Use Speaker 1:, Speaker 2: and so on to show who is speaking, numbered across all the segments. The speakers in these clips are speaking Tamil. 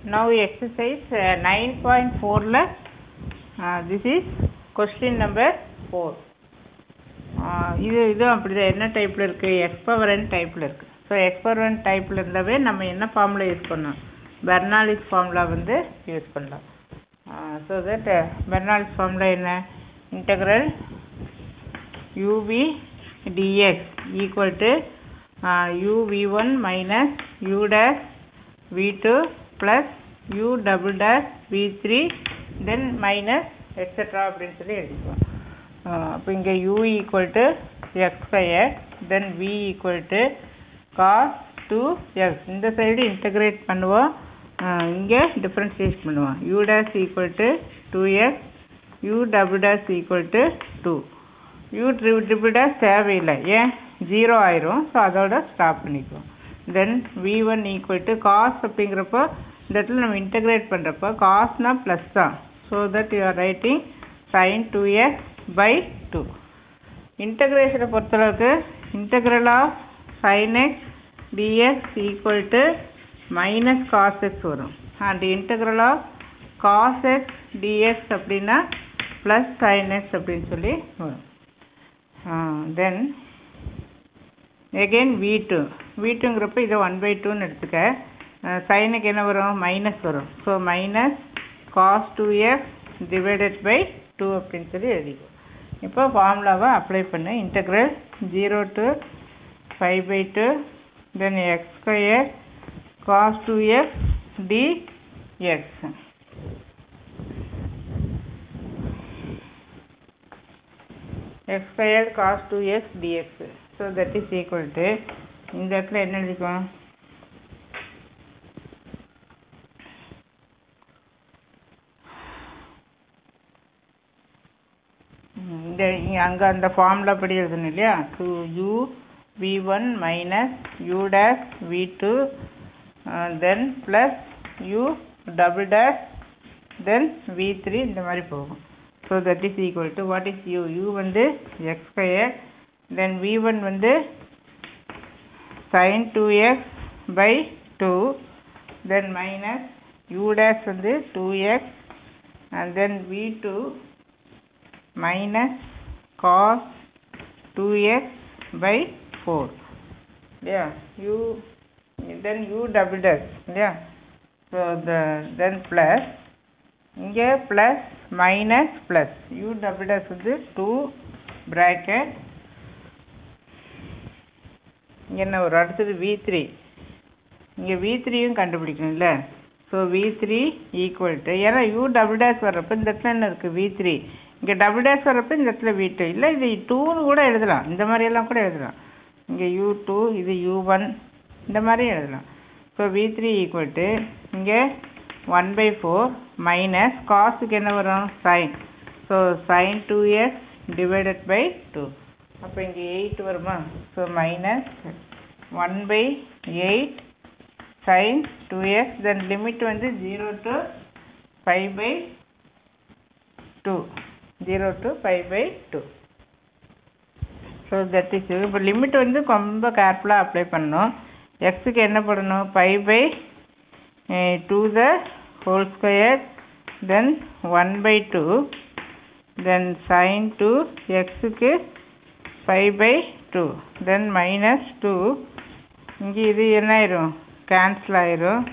Speaker 1: Now exercise uh, 9.4 ல uh, this is question number 4 uh, இது இது அப்படிதான் என்ன டைப்ல இருக்கு எக்ஸ் பவர் என் டைப்ல இருக்கு ஸோ எக்ஸ் பவர் என் டைப்ல இருந்தாவே நம்ம என்ன ஃபார்முலா யூஸ் பண்ணோம் பெர்னாலிஸ் ஃபார்முலா வந்து யூஸ் பண்ணலாம் ஸோ தட் பெர்னாலிஸ் ஃபார்முலா என்ன integral u v d x equal to u v1 minus u dash v2 plus u double dash v3 then minus etc அப்படின்னு சொல்லி எழுதிக்குவோம் அப்போ இங்கே u equal to x square then v equal to cos 2x இந்த சைடு இன்டகிரேட் பண்ணுவோம் இங்கே டிஃப்ரென்ஷியேட் பண்ணுவோம் u dash equal to 2x u double dash equal to 2 u triple dash தேவையில்லை ஏன் ஜீரோ ஆயிரும் ஸோ அதோட ஸ்டாப் பண்ணிக்குவோம் then v one equal to cos அப்படிங்கிறப்போ இந்த இடத்துல நம்ம இன்டகிரேட் பண்ணுறப்போ காஸ்னா ப்ளஸ் தான் so that you are writing sine two x by two இன்டகிரேஷனை பொறுத்தளவுக்கு integral of sine x d x equal to minus cos x வரும் and integral of cos x d x அப்படின்னா ப்ளஸ் சைன் எக்ஸ் அப்படின்னு சொல்லி வரும் then again v two v டூங்கிறப்ப இதை ஒன் பை டூன்னு எடுத்துக்க சைனுக்கு என்ன வரும் மைனஸ் வரும் so minus cos two X divided by two அப்படின்னு சொல்லி எழுதிக்கும் இப்போ ஃபார்முலாவை அப்ளை பண்ணு integral zero to five by two then x square cos two x d x x square cos two x d x so that is equal to இந்த இடத்துல என்ன எழுதிக்கும் இந்த அங்கே அந்த ஃபார்முலா படி எழுதணும் இல்லையா two u v one minus u dash v two then plus u double dash then v three இந்த மாதிரி போகும் so that is equal to what is u u வந்து எக்ஸ் ஸ்கொயர் then v1 வந்து sin 2x by 2 then minus u dash வந்து 2x and then v2 minus cos 2x by 4 yeah u then u double dash yeah so the then plus இங்கே plus minus plus u double dash வந்து 2 bracket என்ன ஒரு அடுத்தது வி த்ரீ இங்கே வி த்ரீயும் கண்டுபிடிக்கணும்ல so we three equal to ஏன்னா யூ டபுள் டேஸ் வர்றப்போ இந்த இடத்துல என்ன இருக்குது வி த்ரீ இங்கே டபுள் டேஸ் வர்றப்போ இந்த இடத்துல வி டூ இல்லை இது டூன்னு கூட எழுதலாம் இந்த மாதிரியெல்லாம் கூட எழுதலாம் இங்கே யூ டூ இது யூ ஒன் இந்த மாதிரியும் எழுதலாம் so we three equal to இங்கே ஒன் பை ஃபோர் மைனஸ் காசுக்கு என்ன வரும் sine so sine two X divided by two அப்போ இங்கே எயிட் வருமா so minus one by eight sine two X then limit வந்து zero to five by two zero to five by two so that is இப்போ லிமிட் வந்து ரொம்ப கேர்ஃபுல்லாக அப்ளை பண்ணணும் எக்ஸுக்கு என்ன பண்ணணும் five by two the whole square then one by two then sine two எக்ஸுக்கு five by two then minus two இங்கே இது என்ன ஆயிரும் கேன்சல் ஆயிரும்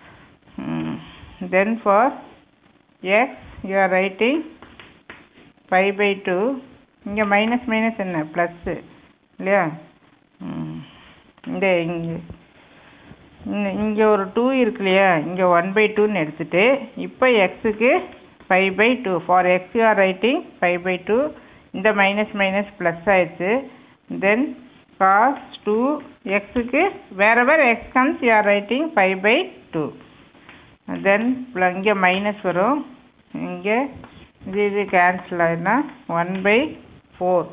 Speaker 1: then for X you are writing five by two இங்கே மைனஸ் மைனஸ் என்ன ப்ளஸ்ஸு இல்லையா இந்த இங்கே இங்கே ஒரு டூ இருக்கு இல்லையா இங்கே ஒன் பை டூன்னு எடுத்துகிட்டு இப்போ எக்ஸுக்கு five by two for X you are writing five by two இந்த மைனஸ் மைனஸ் ப்ளஸ் ஆயிடுச்சு தென் காஸ் டூ எக்ஸுக்கு வேறு வேறு X comes you are writing five by two then இங்கே மைனஸ் வரும் இங்கே இது இது கேன்சல் ஆகிடுனா ஒன் பை ஃபோர்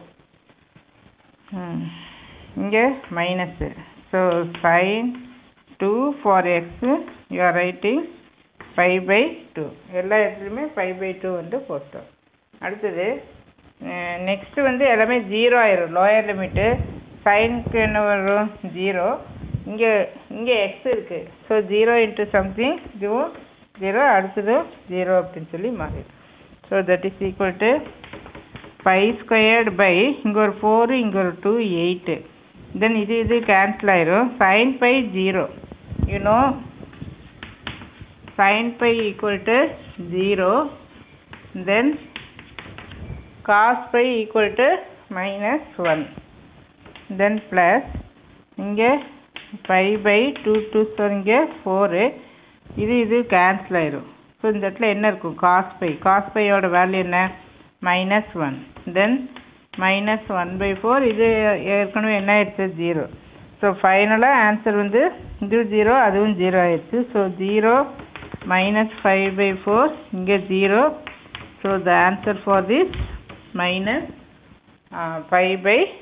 Speaker 1: இங்கே minus so sine two for X you are writing five by two எல்லா இடத்துலையுமே ஃபைவ் பை டூ வந்து போட்டோம் அடுத்தது நெக்ஸ்ட்டு வந்து எல்லாமே ஜீரோ ஆயிரும் லோயர் லிமிட்டு சைனுக்கு என்ன வரும் ஜீரோ இங்கே இங்கே எக்ஸ் இருக்குது ஸோ ஜீரோ இன்ட்டு சம்திங் இதுவும் ஜீரோ அடுத்தது ஜீரோ அப்படின்னு சொல்லி மாறிடும் so that is equal to five squared by இங்கே ஒரு ஃபோரு இங்கே ஒரு டூ எயிட்டு தென் இது இது கேன்சல் ஆயிரும் sine pi zero you know sine pi equal to zero then cos pi equal to minus one then plus இங்கே five by two two sir இங்கே ஃபோரு இது இது கேன்சல் ஆயிரும் ஸோ இந்த இடத்துல என்ன இருக்கும் காஸ் பை காஸ் பையோட வேல்யூ என்ன minus one then minus one by four இது ஏற்கனவே என்ன ஆயிடுச்சு ஜீரோ ஸோ ஃபைனலாக ஆன்சர் வந்து இது ஜீரோ அதுவும் ஜீரோ ஆயிடுச்சு so zero minus five by four இங்கே zero so the answer for this minus five by